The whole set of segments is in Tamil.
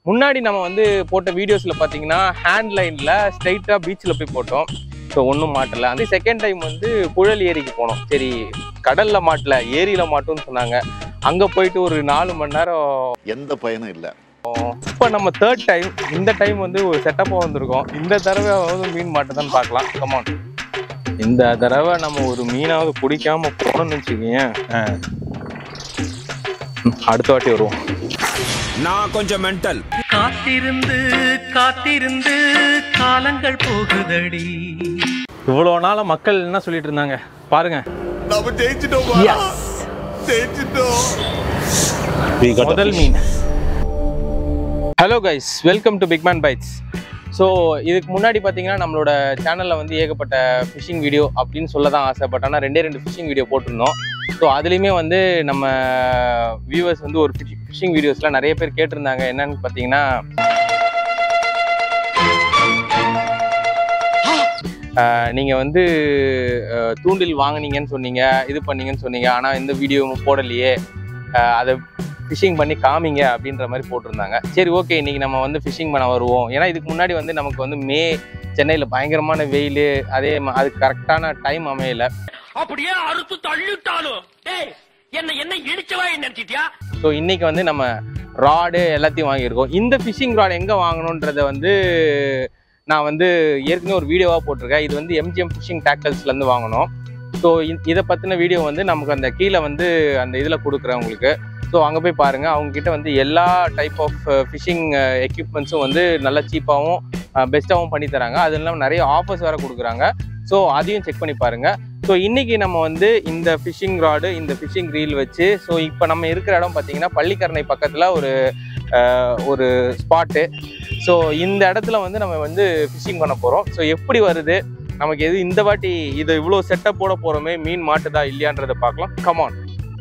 முன்னாடி நம்ம வந்து போட்ட வீடியோஸில் பார்த்தீங்கன்னா ஹேண்ட் லைனில் ஸ்ட்ரைட்டாக பீச்சில் போய் போட்டோம் ஸோ ஒன்றும் மாட்டல அந்த செகண்ட் டைம் வந்து புழல் ஏரிக்கு போனோம் சரி கடலில் மாட்டல ஏரியில் மாட்டோம்னு சொன்னாங்க அங்கே போயிட்டு ஒரு நாலு மணி நேரம் எந்த பயனும் இல்லை இப்போ நம்ம தேர்ட் டைம் இந்த டைம் வந்து ஒரு செட்டப்பாக வந்திருக்கோம் இந்த தடவை வந்து மீன் மாட்டுதான்னு பார்க்கலாம் கமான் இந்த தடவை நம்ம ஒரு மீனாவது பிடிக்காம போனோம்னு வச்சுக்கோங்க அடுத்த வாட்டி வருவோம் நான் கொஞ்சம் மென்டல் காத்திருந்து காத்திருந்து காலங்கள் போகுதடி இவ்வளோ நாள மக்கள் என்ன சொல்லிட்டு இருந்தாங்க பாருங்க நம்ம ஜெயிச்சிட்டோம் ஜெயிச்சிட்டோம் முதல் மீன் hello guys welcome to Big Man Bites so இதுக்கு முன்னாடி பார்த்தீங்கன்னா நம்மளோட சேனலில் வந்து ஏகப்பட்ட ஃபிஷிங் வீடியோ அப்படின்னு சொல்ல தான் ஆசை பட் ஆனால் ரெண்டே ரெண்டு ஃபிஷிங் வீடியோ போட்டிருந்தோம் ஸோ அதுலேயுமே வந்து நம்ம வியூவர்ஸ் வந்து ஒரு ஃபிஷிங் வீடியோஸ்லாம் நிறைய பேர் கேட்டிருந்தாங்க என்னன்னு பார்த்தீங்கன்னா நீங்கள் வந்து அஹ், தூண்டில் வாங்குனீங்கன்னு சொன்னீங்க இது பண்ணீங்கன்னு சொன்னீங்க ஆனால் இந்த வீடியோ போடலையே அஹ், அதை ஃபிஷிங் பண்ணி காமிங்க அப்படின்ற மாதிரி போட்டிருந்தாங்க சரி ஓகே இன்னைக்கு நம்ம வந்து ஃபிஷிங் பண்ண வருவோம் ஏன்னா இதுக்கு முன்னாடி வந்து நமக்கு வந்து மே சென்னையில் பயங்கரமான வெயில் அதே ம- அது கரெக்டான டைம் அமையல அப்படியே அறுத்து தள்ளிட்டாலும் டேய் என்ன என்ன இடிச்சவா நினைச்சிட்டியா ஸோ இன்னைக்கு வந்து நம்ம ராடு எல்லாத்தையும் வாங்கியிருக்கோம் இந்த ஃபிஷிங் ராட் எங்கே வாங்கணுன்றத வந்து நான் வந்து ஏற்கனவே ஒரு வீடியோவாக போட்டிருக்கேன் இது வந்து எம்ஜிஎம் ஃபிஷிங் டேக்கல்ஸ்லேருந்து வாங்கினோம் ஸோ இதை பற்றின வீடியோ வந்து நமக்கு அந்த கீழே வந்து அந்த இதில் கொடுக்குறேன் உங்களுக்கு ஸோ அங்கே போய் பாருங்கள் அவங்க கிட்ட வந்து எல்லா டைப் ஆஃப் ஃபிஷிங் எக்யூப்மெண்ட்ஸும் வந்து நல்லா சீப்பாகவும் பெஸ்ட்டாகவும் பண்ணி தராங்க அது இல்லாமல் நிறைய ஆஃபர்ஸ் வேறு கொடுக்குறாங்க ஸோ அதையும் செக் பண்ணி பாருங்கள் ஸோ இன்னைக்கு நம்ம வந்து இந்த ஃபிஷிங் ராடு இந்த ஃபிஷிங் ரீல் வச்சு ஸோ இப்போ நம்ம இருக்கிற இடம் பார்த்தீங்கன்னா பள்ளிக்கரணை பக்கத்தில் ஒரு அஹ், ஒரு ஸ்பாட்டு ஸோ இந்த இடத்துல வந்து நம்ம வந்து ஃபிஷிங் பண்ண போகிறோம் ஸோ எப்படி வருது நமக்கு எது இந்த வாட்டி இது இவ்வளோ செட்டப் போட போகிறோமே மீன் மாட்டுதா இல்லையான்றதை பார்க்கலாம் கமான்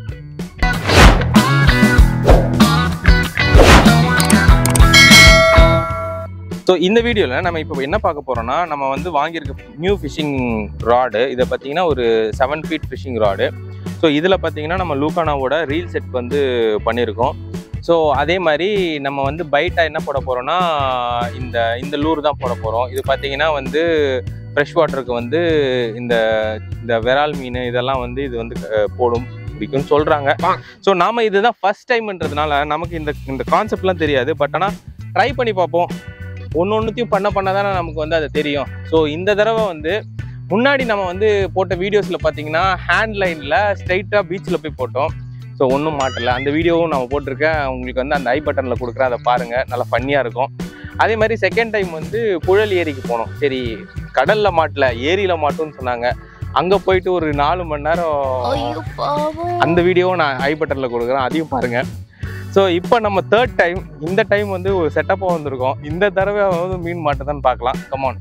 ஸோ இந்த வீடியோவில் நம்ம இப்போ என்ன பார்க்க போகிறோம்னா நம்ம வந்து வாங்கியிருக்க நியூ ஃபிஷிங் ராடு இதை பார்த்தீங்கன்னா ஒரு seven feet fishing rod so இதில் பார்த்தீங்கன்னா நம்ம லூகானாவோட ரீல் செட் வந்து பண்ணியிருக்கோம் ஸோ அதே மாதிரி நம்ம வந்து பைட்டாக என்ன போட போகிறோம்னா இந்த இந்த லூர் தான் போட போகிறோம் இது பார்த்தீங்கன்னா வந்து ஃப்ரெஷ் வாட்டருக்கு வந்து இந்த இந்த விரால் மீன் இதெல்லாம் வந்து இது வந்து அஹ், போடும் பிடிக்கும்னு சொல்கிறாங்க ஸோ நாம இதுதான் ஃபர்ஸ்ட் டைம்ன்றதுனால நமக்கு இந்த இந்த கான்செப்ட்லாம் தெரியாது பட் ஆனால் ட்ரை பண்ணி பார்ப்போம் ஒன்று ஒன்றுத்தையும் பண்ண பண்ண தானே நமக்கு வந்து அது தெரியும் ஸோ இந்த தடவை வந்து முன்னாடி நம்ம வந்து போட்ட வீடியோஸில் பார்த்தீங்கன்னா ஹேண்ட் லைனில் ஸ்ட்ரைட்டாக பீச்சில் போய் போட்டோம் ஸோ ஒன்றும் மாட்டல அந்த வீடியோவும் நம்ம போட்டிருக்கேன் உங்களுக்கு வந்து அந்த ஐ பட்டனில் கொடுக்குறேன் அதை பாருங்கள் நல்லா ஃபன்னியாக இருக்கும் அதே மாதிரி செகண்ட் டைம் வந்து புழல் ஏரிக்கு போனோம் சரி கடலில் மாட்டல ஏரியில் மாட்டோம்னு சொன்னாங்க அங்கே போயிட்டு ஒரு நாலு மணி நேரம் அந்த வீடியோவும் நான் ஐ பட்டனில் கொடுக்குறேன் அதையும் பாருங்கள் ஸோ இப்போ நம்ம தேர்ட் டைம் இந்த டைம் வந்து ஒரு செட்டப்பாக வந்திருக்கோம் இந்த தடவை வந்து மீன் மாட்டுதான்னு பார்க்கலாம் கமான்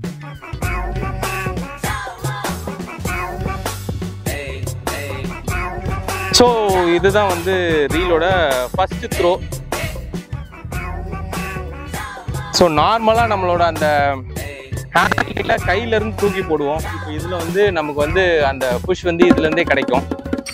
ஸோ இதுதான் வந்து ரீலோட ஃபர்ஸ்ட் த்ரோ ஸோ நார்மலாக நம்மளோட அந்த ஹேண்டில் கையில இருந்து தூக்கி போடுவோம் இப்போ இதில் வந்து நமக்கு வந்து அந்த புஷ் வந்து இதுலேருந்தே கிடைக்கும்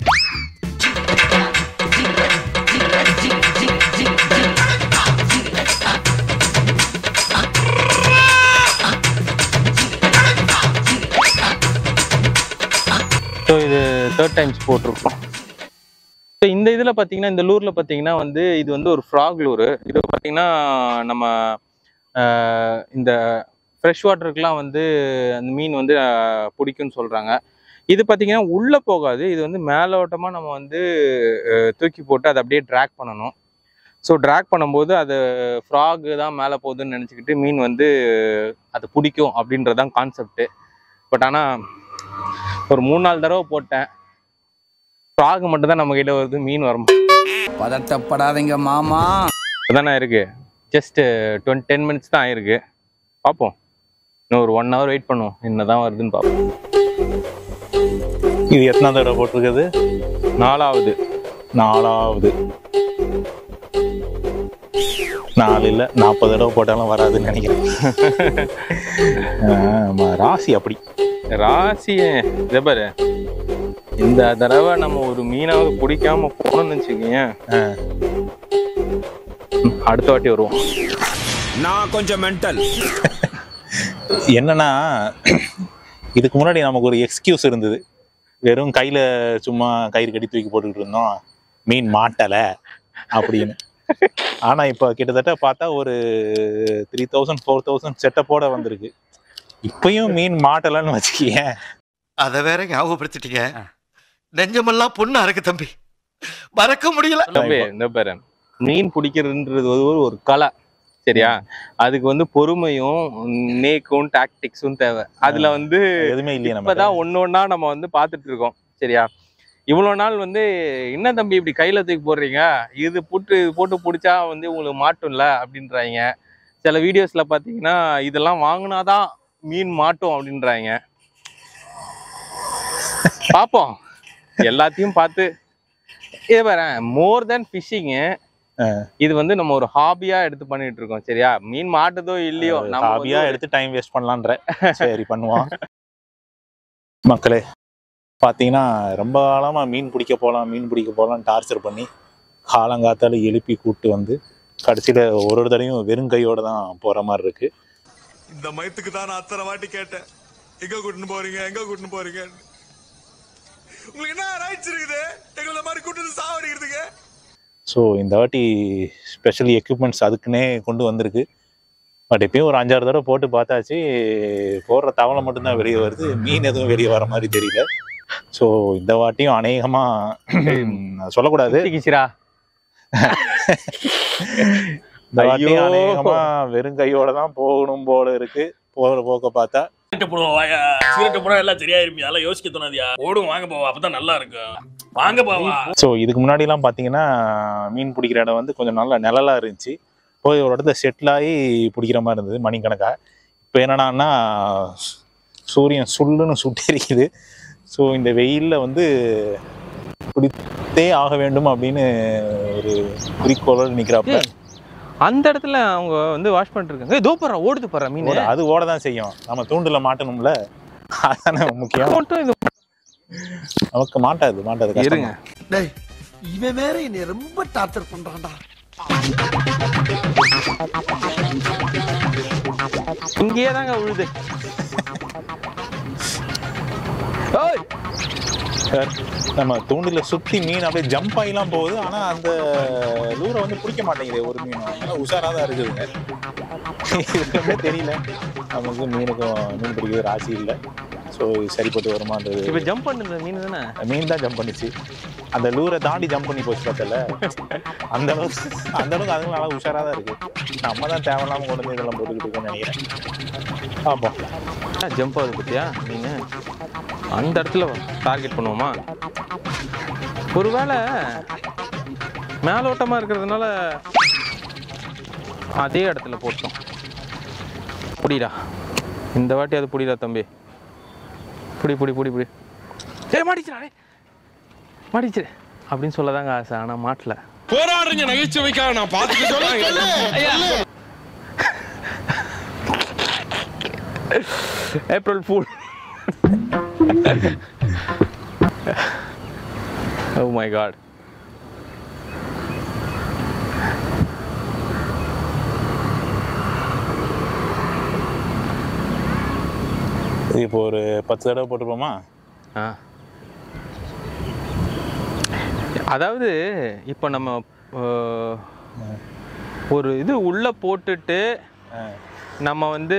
ஸோ இது தேர்ட் டைம்ஸ் போட்டிருக்கோம் ஸோ இந்த இதில் பார்த்தீங்கன்னா இந்த லூரில் பார்த்தீங்கன்னா வந்து இது வந்து ஒரு ஃப்ராக் லூரு இது பார்த்தீங்கன்னா நம்ம ஆஹ், இந்த ஃப்ரெஷ் வாட்டருக்குலாம் வந்து அந்த மீன் வந்து ஆஹ், பிடிக்கும்னு சொல்கிறாங்க இது பார்த்தீங்கன்னா உள்ளே போகாது இது வந்து மேலோட்டமாக நம்ம வந்து ஆஹ், தூக்கி போட்டு அதை அப்படியே ட்ராக் பண்ணணும் ஸோ ட்ராக் பண்ணும்போது அது ஃப்ராக் தான் மேலே போகுதுன்னு நினச்சிக்கிட்டு மீன் வந்து அது பிடிக்கும் அப்படின்றதான் கான்செப்ட்டு பட் ஆனால் ஒரு மூணு நாலு தடவை போட்டேன் ஃப்ராக் மட்டும் தான் நம்ம கையில் வருது மீன் வரும் பதட்டப்படாதீங்க மாமா தானே இருக்கு ஜஸ்ட் டுவெண்ட்டி டென் மினிட்ஸ் தான் ஆயிருக்கு பார்ப்போம் இன்னும் ஒரு ஒன் ஹவர் வெயிட் பண்ணுவோம் என்ன தான் வருதுன்னு பார்ப்போம் இது எத்தனாவது தடவை போட்டிருக்குது நாலாவது நாலாவது நாலு இல்லை நாற்பது தடவை போட்டாலும் வராதுன்னு நினைக்கிறேன் ஆமா, ராசி அப்படி ராசியே இதை பாரு இந்த தடவை நம்ம ஒரு மீனாவது பிடிக்காம போனோம்னு வச்சுக்கோங்க அடுத்த வாட்டி வருவோம் நான் கொஞ்சம் மென்டல் என்னன்னா இதுக்கு முன்னாடி நமக்கு ஒரு எக்ஸ்கியூஸ் இருந்தது வெறும் கையில சும்மா கயிறு கட்டி தூக்கி போட்டுக்கிட்டு இருந்தோம் மீன் மாட்டலை அப்படின்னு ஆனா இப்போ கிட்டத்தட்ட பார்த்தா ஒரு த்ரீ தௌசண்ட் ஃபோர் தௌசண்ட் செட்டப்போட வந்திருக்கு இப்பயும் மீன் மாட்டலைன்னு வச்சுக்கேன் அத வேற ஞாபகப்படுத்திட்டீங்க நெஞ்சமெல்லாம் பொண்ணா இருக்கு தம்பி மறக்க முடியல தம்பி இந்த பாரு மீன் பிடிக்கிறதுன்றது ஒரு ஒரு கலை சரியா அதுக்கு வந்து பொறுமையும் நேக்கும் டாக்டிக்ஸும் தேவை அதுல வந்து எதுவுமே இல்லையே நம்ம இப்பதான் ஒண்ணு ஒண்ணா நம்ம வந்து பார்த்துட்டு இருக்கோம் சரியா இவ்வளவு நாள் வந்து என்ன தம்பி இப்படி கையில தூக்கி போடுறீங்க இது போட்டு இது போட்டு பிடிச்சா வந்து உங்களுக்கு மாட்டும்ல அப்படின்றாங்க சில வீடியோஸ்ல பாத்தீங்கன்னா இதெல்லாம் வாங்கினாதான் மீன் மாட்டும் அப்படின்றாங்க பார்ப்போம் எல்லாத்தையும் பார்த்து இது பாரு மோர் தென் ஃபிஷிங்கு இது வந்து நம்ம ஒரு ஹாபியா எடுத்து பண்ணிட்டு இருக்கோம் சரியா மீன் மாட்டுதோ இல்லையோ நம்ம வந்து ஹாபியா எடுத்து டைம் வேஸ்ட் பண்ணலான்ற சரி பண்ணுவோம் மக்களே பார்த்தீங்கன்னா ரொம்ப காலமா மீன் பிடிக்க போகலாம் மீன் பிடிக்க போகலாம் டார்ச்சர் பண்ணி காலங்காத்தால எழுப்பி கூப்பிட்டு வந்து கடைசியில ஒரு ஒரு தடையும் வெறும் கையோட தான் போற மாதிரி இருக்கு இந்த மயத்துக்கு தான் நான் அத்தனை வாட்டி கேட்டேன் எங்க கூட்டின்னு போறீங்க எங்க கூட்டின்னு போறீங்க உங்களுக்கு என்ன ரைட்ஸ் இருக்குது எங்களை மாதிரி கூட்டிட்டு சாவடிக்கிறதுக்கு ஸோ இந்த வாட்டி ஸ்பெஷல் எக்யூப்மெண்ட்ஸ் அதுக்குன்னே கொண்டு வந்திருக்கு பட் எப்பயும் ஒரு அஞ்சாறு தடவை போட்டு பார்த்தாச்சு போடுற தவளை மட்டும்தான் வெளியே வருது மீன் எதுவும் வெளியே வர மாதிரி தெரியல ஸோ இந்த வாட்டியும் அநேகமா நான் சொல்லக்கூடாது கிச்சிரா இந்த வாட்டியும் ஐயோ. அநேகமா வெறும் கையோட தான் போகணும் போல இருக்கு போகிற போக்க பார்த்தா சிகரெட் போடுவோம் வாயா சிகரெட் போனா எல்லாம் சரியா இருப்பியா எல்லாம் யோசிக்க தோணாதியா ஓடும் வாங்க போவா அப்பதான் நல்லா இருக்கும் வாங்க போவா ஸோ இதுக்கு முன்னாடிலாம் பார்த்தீங்கன்னா மீன் பிடிக்கிற இடம் வந்து கொஞ்சம் நல்ல நிழலா இருந்துச்சு போய் ஒரு இடத்துல செட்டில் ஆகி பிடிக்கிற மாதிரி இருந்தது மணிக்கணக்கா இப்போ என்னடான்னா சு- சூரியன் சுள்ளுன்னு சுட்டெரிக்குது ஸோ இந்த வெயிலில் வந்து பிடித்தே ஆக வேண்டும் அப்படின்னு ஒரு குறிக்கோளோடு நிற்கிறாப்புல ஏய், அந்த இடத்துல அவங்க வந்து வாஷ் பண்ணிட்டு இருக்காங்க ஏய், தோ போறா ஓடுது போறா மீன் ஓட- அது ஓட தான் செய்யும் நம்ம தூண்டில் மாட்டணும்ல அதானே முக்கியம் மட்டும் இது நமக்கு மாட்டாது மாட்டாது கஷ்டம் இருங்க டேய் இவன் வேற என்னை ரொம்ப டார்ச்சர் பண்றான்டா இங்கேயே தாங்க உழுது ஓய் சார் நம்ம தூண்டில சுத்தி மீன் அப்படியே ஜம்ப் ஆகிலாம் போகுது ஆனா அந்த லூரை வந்து பிடிக்க மாட்டேங்குது ஒரு மீனும் அதனால உஷாரா தான் இருக்குதுங்க இதுக்குமே தெரியல நமக்கு மீனுக்கும் மீன் பிடிக்கிறது ராசி இல்லை ஸோ சரிப்பட்டு வருமான்றது இப்ப ஜம்ப் பண்ணுது மீன் தானே மீன் தான் ஜம்ப் பண்ணிச்சு அந்த லூரை தாண்டி ஜம்ப் பண்ணி போச்சு பார்த்தல அந்த அளவுக்கு அந்த அளவுக்கு அதுவும் நல்லா உஷாரா தான் இருக்கு நம்ம தான் தேவையில்லாம கொண்டு வந்து இதெல்லாம் போட்டுக்கிட்டு இருக்கோம்னு நினைக்கிறேன் பார்ப்போம் ஜம்ப் ஆகுது பத்தியா நீங்க அந்த இடத்துல டார்கெட் பண்ணுவோமா ஒருவேளை மேலோட்டமா இருக்கிறதுனால அதே இடத்துல போட்டோம் புடிடா இந்த வாட்டி அது புடிடா தம்பி புடி புடி புடி புடி ஏய் மாட்டிச்சுடா டேய். மாட்டிச்சு அப்படின்னு சொல்லதாங்க ஆசை ஆனா மாட்டல போராடுறீங்க நகைச்சுவைக்காக நான் பார்த்துட்டு சொல்றேன் April fool oh my god இப்போ ஒரு பத்து தடவை போட்டுருப்போமா ஆ அதாவது இப்போ நம்ம அஹ், ஒரு இது உள்ள போட்டுட்டு நம்ம வந்து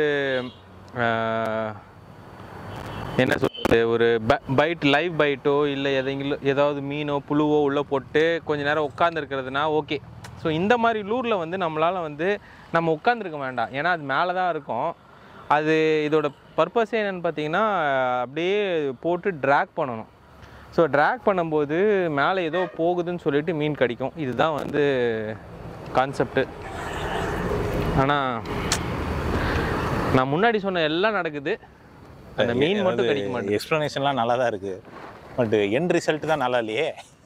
அஹ், என்ன சொல்றது ஒரு பைட் லைவ் பைட்டோ இல்லை எதைங்களும் ஏதாவது மீனோ புழுவோ உள்ளே போட்டு கொஞ்ச நேரம் உட்காந்துருக்கிறதுனா ஓகே ஸோ இந்த மாதிரி லூரில் வந்து நம்மளால் வந்து நம்ம உட்காந்துருக்க வேண்டாம் ஏன்னா அது மேலே தான் இருக்கும் அது இதோட பர்பஸே என்னென்னு பார்த்தீங்கன்னா அப்படியே போட்டு ட்ராக் பண்ணணும் ஸோ ட்ராக் பண்ணும்போது மேலே ஏதோ போகுதுன்னு சொல்லிட்டு மீன் கிடைக்கும் இதுதான் வந்து கான்செப்ட்டு ஆனால் நான் முன்னாடி சொன்ன எல்லாம் நடக்குது அந்த மீன் மட்டும் கிடைக்க மாட்டேங்குது எக்ஸ்ப்ளனேஷன்லாம் நல்லா தான் இருக்கு பட் எண்ட் ரிசல்ட் தான் நல்லா இல்லையே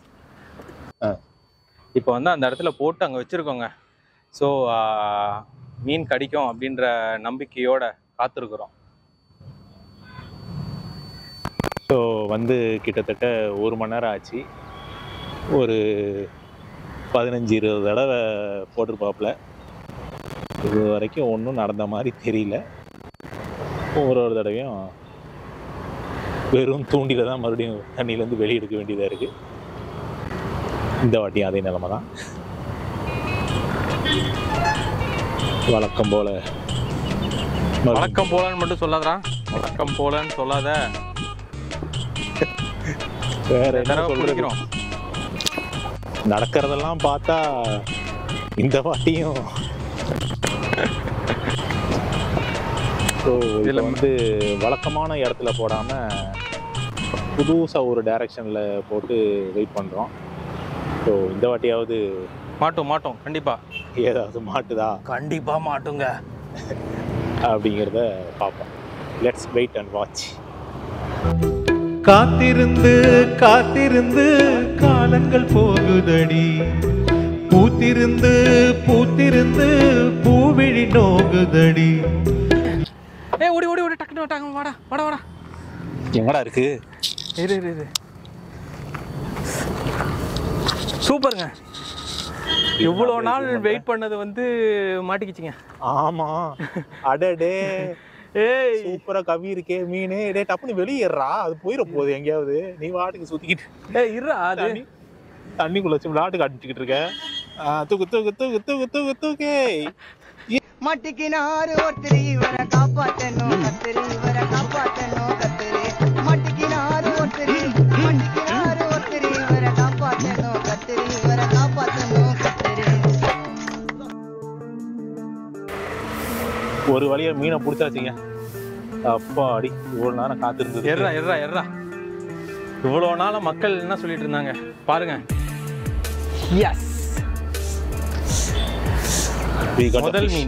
இப்போ வந்து அந்த இடத்துல போட்டு அங்கே வச்சுருக்கோங்க ஸோ மீன் கிடைக்கும் அப்படின்ற நம்பிக்கையோட காத்திருக்கிறோம் ஸோ வந்து கிட்டத்தட்ட ஒரு மணி நேரம் ஆச்சு ஒரு பதினஞ்சு இருபது தடவை போட்டிருப்பாப்புல இது வரைக்கும் ஒன்றும் நடந்த மாதிரி தெரியல ஒரு ஒரு தடவையும் வெறும் தூண்டில தான் மறுபடியும் தண்ணியிலேருந்து வெளியே எடுக்க வேண்டியதாக இருக்குது இந்த வாட்டியும் அதே நிலமை தான் வழக்கம் போல மறுபடியும் வழக்கம் போலன்னு மட்டும் சொல்லாதடா வழக்கம் போலன்னு சொல்லாத வேற என்ன தடவை சொல்றது பிடிக்கிறோம் நடக்கிறதெல்லாம் பார்த்தா இந்த வாட்டியும் ஸோ இதுல இதில் வந்து வழக்கமான இடத்துல போடாமல் புதுசாக ஒரு டைரக்ஷனில் போட்டு வெயிட் பண்ணுறோம் ஸோ இந்த வாட்டியாவது மாட்டோம் மாட்டோம் கண்டிப்பா ஏதாவது மாட்டுதா கண்டிப்பா மாட்டுங்க அப்படிங்கிறத பார்ப்போம் லெட்ஸ் வெயிட் அண்ட் வாட்ச் காத்திருந்து காத்திருந்து காலங்கள் போகுதடி பூத்திருந்து பூத்திருந்து பூவிழி நோகுதடி ஏய் ஓடி ஓடி ஓடி டக்குனு வாடா வாடா வாடா வாடா எங்கடா இருக்கு இரு இரு இரு சூப்பருங்க இவ்வளோ நாள் வெயிட் பண்ணது வந்து மாட்டிக்கிச்சிங்க ஆமா அடடே ஏய் சூப்பரா கவி இருக்கே மீன் டே டப்புனு வெளியேறா அது போயிட போகுது எங்கேயாவது நீ வாட்டுக்கு சுத்திக்கிட்டு ஏய் இருடா அது தண்ணி தண்ணிக்குள்ள வச்சு விளையாட்டு காட்டிக்கிட்டு இருக்க ஆ, தூக்கு தூக்கு தூக்கு தூக்கு தூக்கு தூக்கே மட்டிக்கினாரு ஒருத்தர் இவரை காப்பாத்தணும் கத்திரி இவரை காப்பாத்தணும் கத்திரி மட்டிக்கினாரு ஒருத்தர் மட்டிக்கினாரு ஒருத்தர் இவரை காப்பாத்தணும் கத்திரி இவரை காப்பாத்தணும் கத்திரி ஒரு வழியா மீனை பிடிச்சாச்சுங்க அப்பா அடி இவ்வளவு நேரம் காத்திருந்தது எர்றா எர்றா எர்றா இவ்வளோ நாளா மக்கள் என்ன சொல்லிட்டு இருந்தாங்க பாருங்க எஸ் We got the முதல் fish. மீன்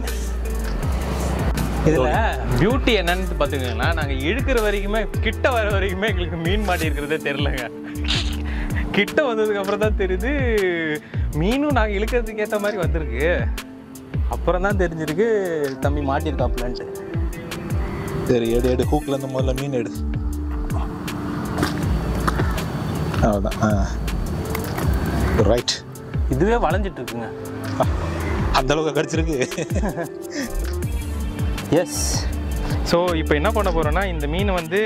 இதுல பியூட்டி என்னன்னு பாத்துக்கோங்களேன் நாங்க இழுக்கிற வரைக்குமே கிட்ட வர வரைக்குமே எங்களுக்கு மீன் மாட்டி இருக்கிறதே தெரியலங்க கிட்ட வந்ததுக்கு அப்புறம் தான் தெரியுது மீனும் நாங்க இழுக்கிறதுக்கு ஏத்த மாதிரி வந்திருக்கு அப்புறம் தான் தெரிஞ்சிருக்கு தம்பி மாட்டியிருக்காப்லன்ட்டு சரி எடு எடு ஹூக்ல இருந்து முதல்ல மீன் எடு அவ்வளோதான் ரைட் இதுவே வளைஞ்சிட்டு இருக்குங்க அந்த அளவுக்கு கடிச்சிருக்கு எஸ் ஸோ இப்போ என்ன பண்ண போகிறோன்னா இந்த மீன் வந்து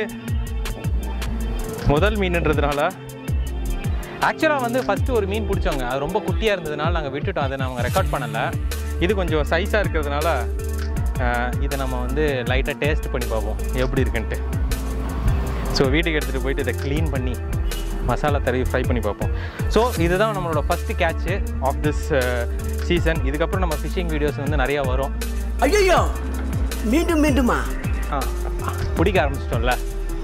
முதல் மீனுன்றதுனால ஆக்சுவலாக வந்து ஃபஸ்ட்டு ஒரு மீன் பிடிச்சோங்க அது ரொம்ப குட்டியாக இருந்ததுனால நாங்கள் விட்டுட்டோம் அதை நாங்கள் ரெக்கார்ட் பண்ணலை இது கொஞ்சம் சைஸாக இருக்கிறதுனால ஆஹ், இதை நம்ம வந்து லைட்டாக டேஸ்ட் பண்ணி பார்ப்போம் எப்படி இருக்குன்ட்டு ஸோ வீட்டுக்கு எடுத்துகிட்டு போயிட்டு இதை க்ளீன் பண்ணி மசாலா தடவி ஃப்ரை பண்ணி பார்ப்போம் ஸோ இதுதான் நம்மளோட first catch of this season இதுக்கப்புறம் நம்ம ஃபிஷிங் வீடியோஸ் வந்து நிறையா வரும் ஐயோ மீண்டும் மீண்டுமா ஆ பிடிக்க ஆரம்பிச்சிட்டோம்ல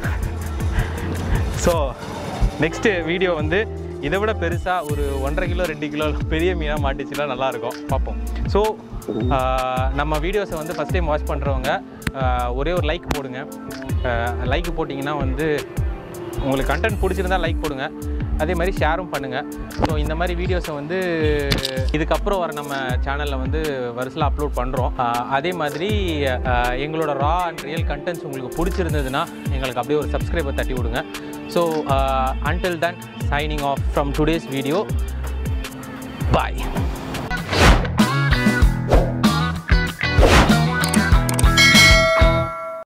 ஸோ நெக்ஸ்ட்டு வீடியோ வந்து இதை விட பெருசாக ஒரு ஒன்றரை கிலோ ரெண்டு கிலோ பெரிய மீனாக மாட்டிச்சுன்னா நல்லாயிருக்கும் பார்ப்போம் ஸோ நம்ம வீடியோஸை வந்து ஃபஸ்ட் டைம் வாட்ச் பண்ணுறவங்க ஒரே ஒரு லைக் போடுங்க லைக் போட்டிங்கன்னா வந்து உங்களுக்கு கண்டென்ட் பிடிச்சிருந்தா லைக் போடுங்க அதே மாதிரி ஷேரும் பண்ணுங்கள் ஸோ இந்த மாதிரி வீடியோஸை வந்து இதுக்கப்புறம் வர நம்ம சேனலில் வந்து வருஷத்தில் அப்லோட் பண்ணுறோம் அதே மாதிரி ஆஹ், எங்களோட ரா அண்ட் ரியல் கண்டென்ட்ஸ் உங்களுக்கு பிடிச்சிருந்ததுன்னா எங்களுக்கு அப்படியே ஒரு சப்ஸ்கிரைபை தட்டி விடுங்க so until then signing off from today's video bye